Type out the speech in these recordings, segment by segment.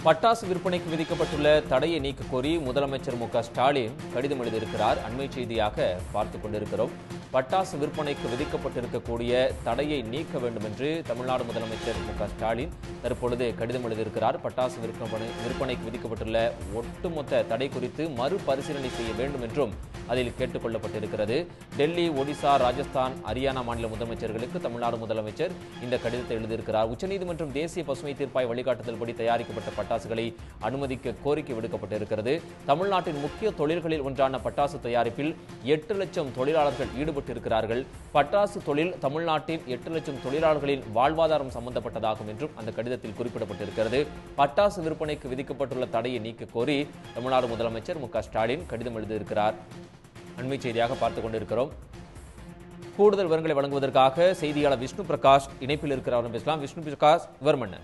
பட்டாசு விற்பனைக்கு விதிக்கப்பட்டுள்ள தடையை நீக்க கோரி முதலமைச்சர் மு க ஸ்டாலின் கடிதம் எழுதியிருக்கிறார் அண்மை செய்தியாக பார்த்துக் கொண்டிருக்கிறோம் பட்டாசு விற்பனைக்கு விதிக்கப்பட்டிருக்கக்கூடிய தடையை நீக்க வேண்டும் என்று தமிழ்நாடு முதலமைச்சர் மு க ஸ்டாலின் தற்பொழுது கடிதம் எழுதியிருக்கிறார் பட்டாசு விற்பனை விற்பனைக்கு விதிக்கப்பட்டுள்ள ஒட்டுமொத்த தடை குறித்து மறுபரிசீலனை செய்ய வேண்டும் என்றும் அதில் கேட்டுக் கொள்ளப்பட்டிருக்கிறது டெல்லி ஒடிசா ராஜஸ்தான் ஹரியானா மாநில முதலமைச்சர்களுக்கு தமிழ்நாடு முதலமைச்சர் இந்த கடிதத்தை எழுதியிருக்கிறார் உச்சநீதிமன்றம் தேசிய பசுமை தீர்ப்பாய் வழிகாட்டுதல்படி தயாரிக்கப்பட்ட பட்டாசுகளை அனுமதிக்க கோரிக்கை விடுக்கப்பட்டிருக்கிறது தமிழ்நாட்டின் முக்கிய தொழில்களில் ஒன்றான பட்டாசு தயாரிப்பில் எட்டு லட்சம் தொழிலாளர்கள் ஈடுபட்டிருக்கிறார்கள் பட்டாசு தொழில் தமிழ்நாட்டின் எட்டு லட்சம் தொழிலாளர்களின் வாழ்வாதாரம் சம்பந்தப்பட்டதாகும் என்றும் அந்த கடிதத்தில் குறிப்பிடப்பட்டிருக்கிறது பட்டாசு விற்பனைக்கு விதிக்கப்பட்டுள்ள தடையை நீக்க கோரி தமிழ்நாடு முதலமைச்சர் மு க ஸ்டாலின் கடிதம் எழுதியிருக்கிறார் அண்மை செய்தியாக பார்த்துக் கொண்டிருக்கிறோம் கூடுதல் விவரங்களை வழங்குவதற்காக செய்தியாளர் விஷ்ணு பிரகாஷ் இணைப்பில் இருக்கிறார் பேசலாம் விஷ்ணு பிரகாஷ் விவரம் என்ன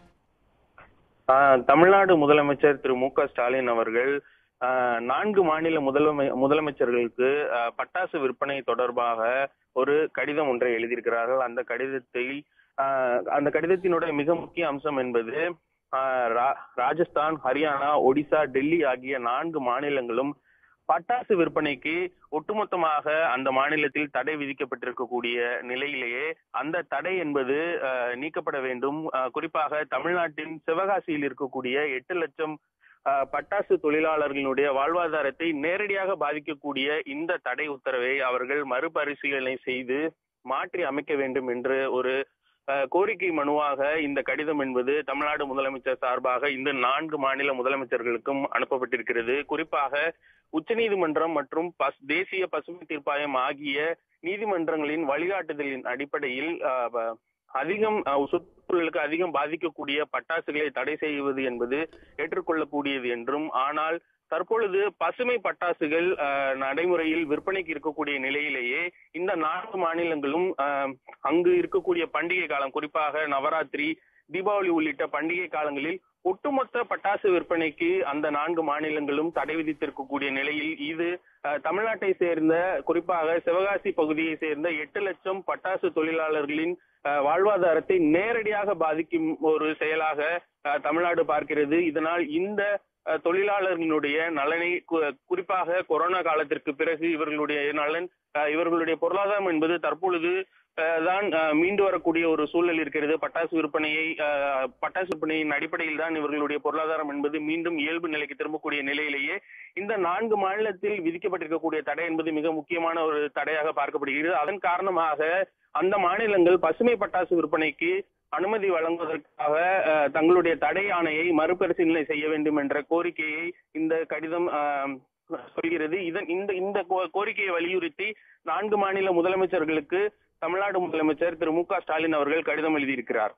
ஆஹ் தமிழ்நாடு முதலமைச்சர் திரு மு க ஸ்டாலின் அவர்கள் ஆஹ் நான்கு மாநில முதலமை முதலமைச்சர்களுக்கு ஆஹ் பட்டாசு விற்பனை தொடர்பாக ஒரு கடிதம் ஒன்றை எழுதியிருக்கிறார்கள் அந்த கடிதத்தில் ஆஹ் அந்த கடிதத்தினுடைய மிக முக்கிய அம்சம் என்பது ஆஹ் ரா- ராஜஸ்தான் ஹரியானா ஒடிசா டெல்லி ஆகிய நான்கு மாநிலங்களும் பட்டாசு விற்பனைக்கு ஒட்டுமொத்தமாக அந்த மாநிலத்தில் தடை விதிக்கப்பட்டிருக்கக்கூடிய நிலையிலேயே அந்த தடை என்பது அஹ், நீக்கப்பட வேண்டும் அஹ், குறிப்பாக தமிழ்நாட்டின் சிவகாசியில் இருக்கக்கூடிய எட்டு லட்சம் அஹ், பட்டாசு தொழிலாளர்களுடைய வாழ்வாதாரத்தை நேரடியாக பாதிக்கக்கூடிய இந்த தடை உத்தரவை அவர்கள் மறுபரிசீலனை செய்து மாற்றி அமைக்க வேண்டும் என்று ஒரு அஹ், கோரிக்கை மனுவாக இந்த கடிதம் என்பது தமிழ்நாடு முதலமைச்சர் சார்பாக இந்த நான்கு மாநில முதலமைச்சர்களுக்கும் அனுப்பப்பட்டிருக்கிறது குறிப்பாக உச்சநீதிமன்றம் மற்றும் பஸ் தேசிய பசுமை தீர்ப்பாயம் ஆகிய நீதிமன்றங்களின் வழிகாட்டுதலின் அடிப்படையில் அஹ், ப- அதிகம் அஹ், சுற்றுச்சூழலுக்கு அதிகம் பாதிக்கக்கூடிய பட்டாசுகளை தடை செய்வது என்பது ஏற்றுக்கொள்ளக்கூடியது என்றும் ஆனால் தற்பொழுது பசுமை பட்டாசுகள் அஹ், நடைமுறையில் விற்பனைக்கு இருக்கக்கூடிய நிலையிலேயே இந்த நான்கு மாநிலங்களும் அஹ், அங்கு இருக்கக்கூடிய பண்டிகை காலம் குறிப்பாக நவராத்திரி தீபாவளி உள்ளிட்ட பண்டிகை காலங்களில் ஒட்டுமொத்த பட்டாசு விற்பனைக்கு அந்த நான்கு மாநிலங்களும் தடை விதித்திருக்கக்கூடிய நிலையில் இது அஹ், தமிழ்நாட்டை சேர்ந்த குறிப்பாக சிவகாசி பகுதியை சேர்ந்த எட்டு லட்சம் பட்டாசு தொழிலாளர்களின் அஹ், வாழ்வாதாரத்தை நேரடியாக பாதிக்கும் ஒரு செயலாக அஹ், தமிழ்நாடு பார்க்கிறது இதனால் இந்த அஹ், தொழிலாளர்களுடைய நலனை கு- குறிப்பாக கொரோனா காலத்திற்கு பிறகு இவர்களுடைய நலன் அஹ், இவர்களுடைய பொருளாதாரம் என்பது தற்பொழுது அஹ், தான் அஹ், மீண்டு வரக்கூடிய ஒரு சூழல் இருக்கிறது பட்டாசு விற்பனையை அஹ், பட்டாசு விற்பனையின் அடிப்படையில் தான் இவர்களுடைய பொருளாதாரம் என்பது மீண்டும் இயல்பு நிலைக்கு திரும்பக்கூடிய நிலையிலேயே இந்த நான்கு மாநிலத்தில் விதிக்கப்பட்டிருக்கக்கூடிய தடை என்பது மிக முக்கியமான ஒரு தடையாக பார்க்கப்படுகிறது அதன் காரணமாக அந்த மாநிலங்கள் பசுமை பட்டாசு விற்பனைக்கு அனுமதி வழங்குவதற்காக அஹ், தங்களுடைய தடை ஆணையை மறுபரிசீலனை செய்ய வேண்டும் என்ற கோரிக்கையை இந்த கடிதம் அஹ், சொல்கிறது இதன் இந்த இந்த கோ- கோரிக்கையை வலியுறுத்தி நான்கு மாநில முதலமைச்சர்களுக்கு தமிழ்நாடு முதலமைச்சர் திரு மு க ஸ்டாலின் அவர்கள் கடிதம் எழுதியிருக்கிறார்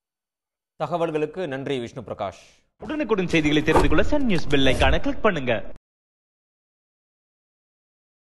தகவல்களுக்கு நன்றி விஷ்ணு பிரகாஷ் உடனுக்குடன் செய்திகளை தெரிந்து கொள்ள சன் நியூஸ் பெல் ஐகானை கிளிக் பண்ணுங்க